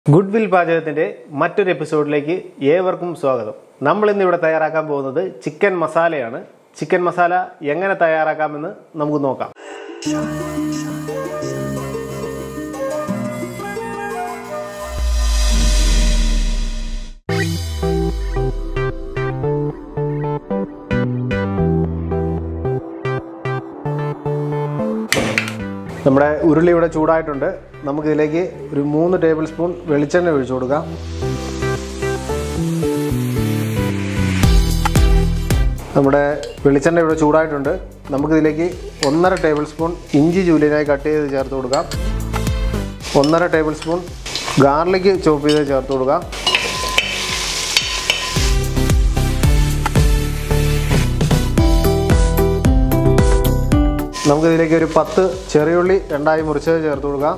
good will പാചകത്തിന്റെ മറ്റൊരു എപ്പിസോഡിലേക്ക് ഏവർക്കും സ്വാഗതം നമ്മൾ ഇന്ന് ഇവിടെ തയ്യാറാക്കാൻ പോകുന്നത് ചിക്കൻ മസാലയാണ് ചിക്കൻ മസാല എങ്ങനെ തയ്യാറാക്കാമെന്ന് നമുക്ക് നോക്കാം നമ്മുടെ ഉരുളി ഇവിടെ ചൂടായിട്ടുണ്ട് നമുക്കിതിലേക്ക് ഒരു മൂന്ന് ടേബിൾ സ്പൂൺ വെളിച്ചെണ്ണ ഒഴിച്ചു കൊടുക്കാം നമ്മുടെ വെളിച്ചെണ്ണ ഇവിടെ ചൂടായിട്ടുണ്ട് നമുക്കിതിലേക്ക് ഒന്നര ടേബിൾ സ്പൂൺ ഇഞ്ചി ജൂലിയനായി കട്ട് ചെയ്ത് ചേർത്ത് കൊടുക്കാം ഒന്നര ടേബിൾ സ്പൂൺ ഗാർലിക് ചോപ്പ് ചെയ്ത് ചേർത്ത് കൊടുക്കാം നമുക്കിതിലേക്ക് ഒരു പത്ത് ചെറിയുള്ളി രണ്ടായി മുറിച്ചത് ചേർത്ത് കൊടുക്കാം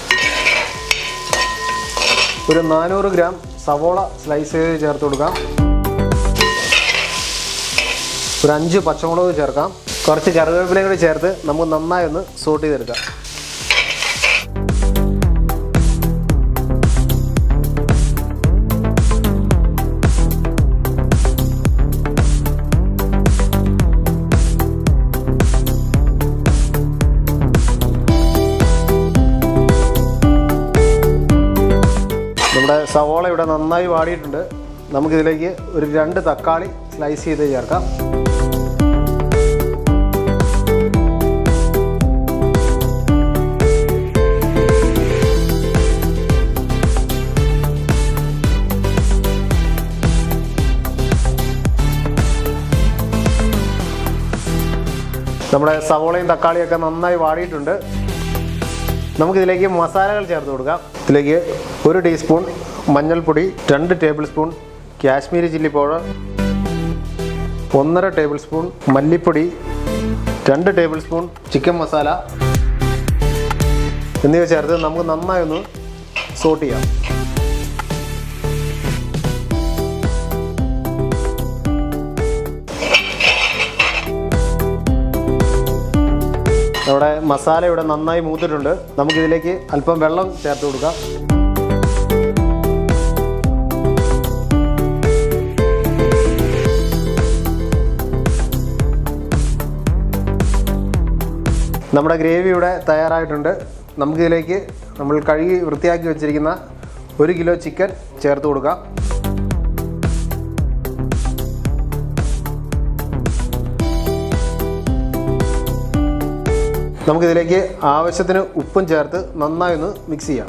ഒരു നാനൂറ് ഗ്രാം സവോള സ്ലൈസ് ചെയ്ത് ചേർത്ത് കൊടുക്കാം ഒരു അഞ്ച് പച്ചമുളക് ചേർക്കാം കുറച്ച് കറിവേപ്പിലയും കൂടി ചേർത്ത് നമുക്ക് നന്നായി ഒന്ന് സോട്ട് ചെയ്തെടുക്കാം നമ്മുടെ സവോള ഇവിടെ നന്നായി വാടിയിട്ടുണ്ട് നമുക്കിതിലേക്ക് ഒരു രണ്ട് തക്കാളി സ്ലൈസ് ചെയ്ത് ചേർക്കാം നമ്മുടെ സവോളയും തക്കാളിയൊക്കെ നന്നായി വാടിയിട്ടുണ്ട് നമുക്കിതിലേക്ക് മസാലകൾ ചേർത്ത് കൊടുക്കാം ഇതിലേക്ക് ഒരു ടീസ്പൂൺ മഞ്ഞൾപ്പൊടി രണ്ട് tablespoon Kashmiri chilli powder ഒന്നര ടേബിൾ സ്പൂൺ മല്ലിപ്പൊടി രണ്ട് ടേബിൾ സ്പൂൺ ചിക്കൻ മസാല എന്നിവ ചേർത്ത് നമുക്ക് നന്നായി ഒന്ന് സോട്ട് ചെയ്യാം നമ്മുടെ മസാല ഇവിടെ നന്നായി മൂത്തിട്ടുണ്ട് നമുക്കിതിലേക്ക് അല്പം വെള്ളം ചേർത്ത് കൊടുക്കാം നമ്മുടെ ഗ്രേവി ഇവിടെ തയ്യാറായിട്ടുണ്ട് നമുക്കിതിലേക്ക് നമ്മൾ കഴുകി വൃത്തിയാക്കി വെച്ചിരിക്കുന്ന ഒരു കിലോ ചിക്കൻ ചേർത്ത് കൊടുക്കാം നമുക്കിതിലേക്ക് ആവശ്യത്തിന് ഉപ്പും ചേർത്ത് നന്നായി ഒന്ന് മിക്സ് ചെയ്യാം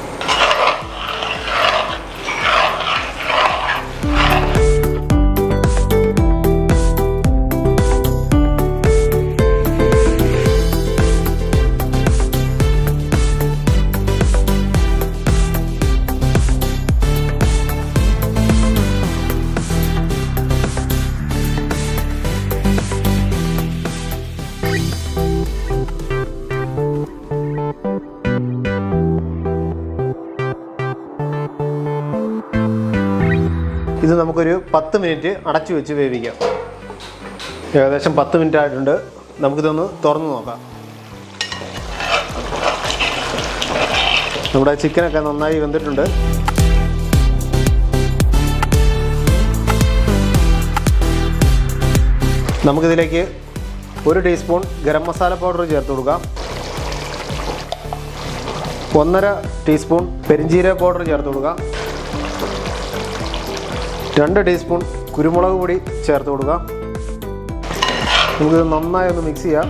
ഇത് നമുക്കൊരു പത്ത് മിനിറ്റ് അടച്ചു വെച്ച് വേവിക്കാം ഏകദേശം പത്ത് മിനിറ്റ് ആയിട്ടുണ്ട് നമുക്കിതൊന്ന് തുറന്ന് നോക്കാം നമ്മുടെ ചിക്കനൊക്കെ നന്നായി വെന്തിട്ടുണ്ട് നമുക്കിതിലേക്ക് ഒരു ടീസ്പൂൺ ഗരം മസാല പൗഡർ ചേർത്ത് കൊടുക്കാം ഒന്നര ടീസ്പൂൺ പെരിഞ്ചീരക പൗഡർ ചേർത്ത് കൊടുക്കാം രണ്ട് ടീസ്പൂൺ കുരുമുളക് പൊടി ചേർത്ത് കൊടുക്കാം നമുക്കിത് നന്നായി ഒന്ന് മിക്സ് ചെയ്യാം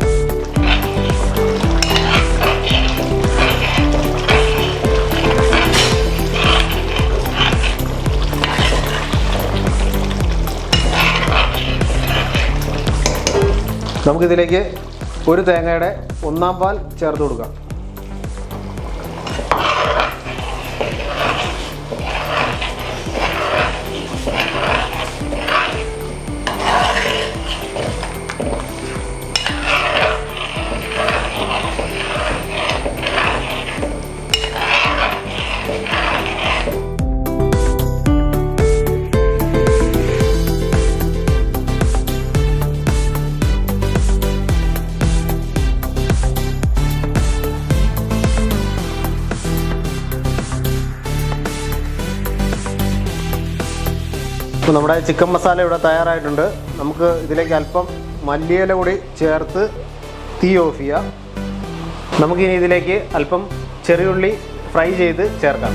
നമുക്കിതിലേക്ക് ഒരു തേങ്ങയുടെ ഒന്നാം പാൽ ചേർത്ത് കൊടുക്കാം അപ്പോൾ നമ്മുടെ ചിക്കൻ മസാല ഇവിടെ തയ്യാറായിട്ടുണ്ട് നമുക്ക് ഇതിലേക്ക് അല്പം മല്ലിയില കൂടി ചേർത്ത് തീ ഓഫ് ചെയ്യാം നമുക്കിനി ഇതിലേക്ക് അല്പം ചെറിയുള്ളി ഫ്രൈ ചെയ്ത് ചേർക്കാം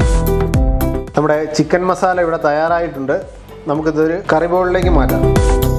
നമ്മുടെ ചിക്കൻ മസാല ഇവിടെ തയ്യാറായിട്ടുണ്ട് നമുക്കിതൊരു കറി ബൗളിലേക്ക് മാറ്റാം